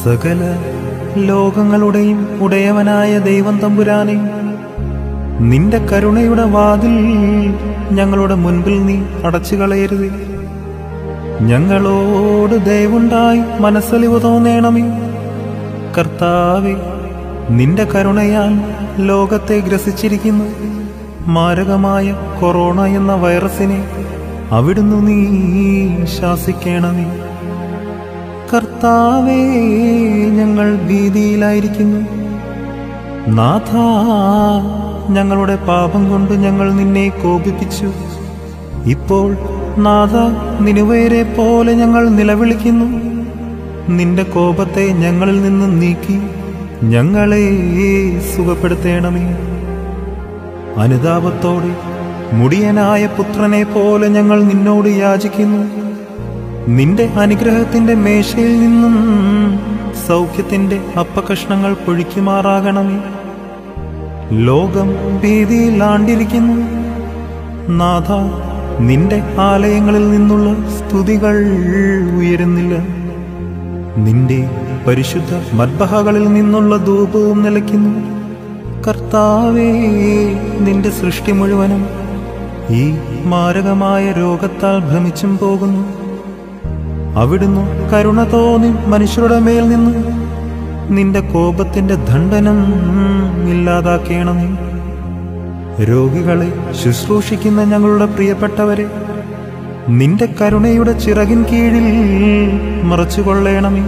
സകല ലോകങ്ങളുടെയും ഉടയവനായ ദൈവം തമ്പുരാനെ നിന്റെ കരുണയുടെ വാതിൽ ഞങ്ങളുടെ മുൻപിൽ നീ അടച്ചു കളയരുത് ഞങ്ങളോട് ദയവുണ്ടായി മനസ്സലിവ് തോന്നേണമേ കർത്താവെ നിന്റെ കരുണയാൽ ലോകത്തെ ഗ്രസിച്ചിരിക്കുന്നു മാരകമായ കൊറോണ എന്ന വൈറസിനെ അവിടുന്ന് നീ ശാസിക്കണമേ കർത്താവേ ഞങ്ങൾ ഭീതിയിലായിരിക്കുന്നു നാഥ ഞങ്ങളുടെ പാപം കൊണ്ട് ഞങ്ങൾ നിന്നെ കോപിപ്പിച്ചു ഇപ്പോൾ നാഥ നിനുവേരെ പോലെ ഞങ്ങൾ നിലവിളിക്കുന്നു നിന്റെ കോപത്തെ ഞങ്ങളിൽ നിന്ന് നീക്കി ഞങ്ങളെ സുഖപ്പെടുത്തേണമേ അനുതാപത്തോടെ മുടിയനായ പുത്രനെ പോലെ ഞങ്ങൾ നിന്നോട് യാചിക്കുന്നു നിന്റെ അനുഗ്രഹത്തിന്റെ മേശയിൽ നിന്നും സൗഖ്യത്തിന്റെ അപ്പകഷ്ണങ്ങൾ പൊഴിക്കുമാറാകണമേ ലോകം ഭീതിയിൽ ആണ്ടിരിക്കുന്നു നാഥ നിന്റെ ആലയങ്ങളിൽ നിന്നുള്ള സ്തുതികൾ ഉയരുന്നില്ല നിന്റെ പരിശുദ്ധ മദ്ബഹകളിൽ നിന്നുള്ള ധൂപവും നിലയ്ക്കുന്നു കർത്താവേ നിന്റെ സൃഷ്ടി മുഴുവനും ഈ മാരകമായ രോഗത്താൽ ഭ്രമിച്ചും പോകുന്നു അവിടുന്ന് കരുണ തോന്നി മനുഷ്യരുടെ മേൽ നിന്ന് നിന്റെ കോപത്തിന്റെ ദണ്ഡനം ഇല്ലാതാക്കണമേ രോഗികളെ ശുശ്രൂഷിക്കുന്ന ഞങ്ങളുടെ പ്രിയപ്പെട്ടവരെ നിന്റെ കരുണയുടെ ചിറകിൻ കീഴിൽ മറച്ചുകൊള്ളണമേ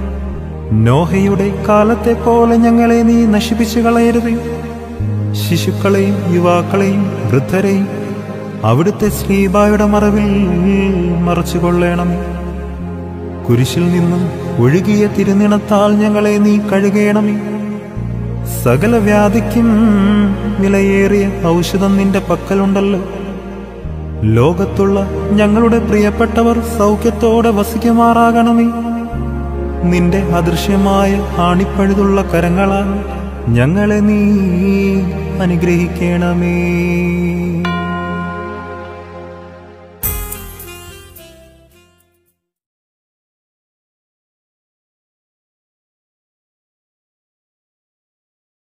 നോഹയുടെ കാലത്തെ പോലെ ഞങ്ങളെ നീ നശിപ്പിച്ചു കളയരുത് ശിശുക്കളെയും യുവാക്കളെയും വൃദ്ധരെയും അവിടുത്തെ ശ്രീബായുടെ മറവിൽ മറച്ചുകൊള്ളണമേ കുരിശിൽ നിന്നും ഒഴുകിയ തിരുനിണത്താൽ ഞങ്ങളെ നീ കഴുകണമേ സകല വ്യാധിക്കും വിലയേറിയ ഔഷധം നിന്റെ പക്കലുണ്ടല്ലോ ലോകത്തുള്ള ഞങ്ങളുടെ പ്രിയപ്പെട്ടവർ സൗഖ്യത്തോടെ വസിക്കുമാറാകണമേ നിന്റെ അദൃശ്യമായ ആണിപ്പഴുതുള്ള കരങ്ങളാൽ ഞങ്ങളെ നീ അനുഗ്രഹിക്കണമേ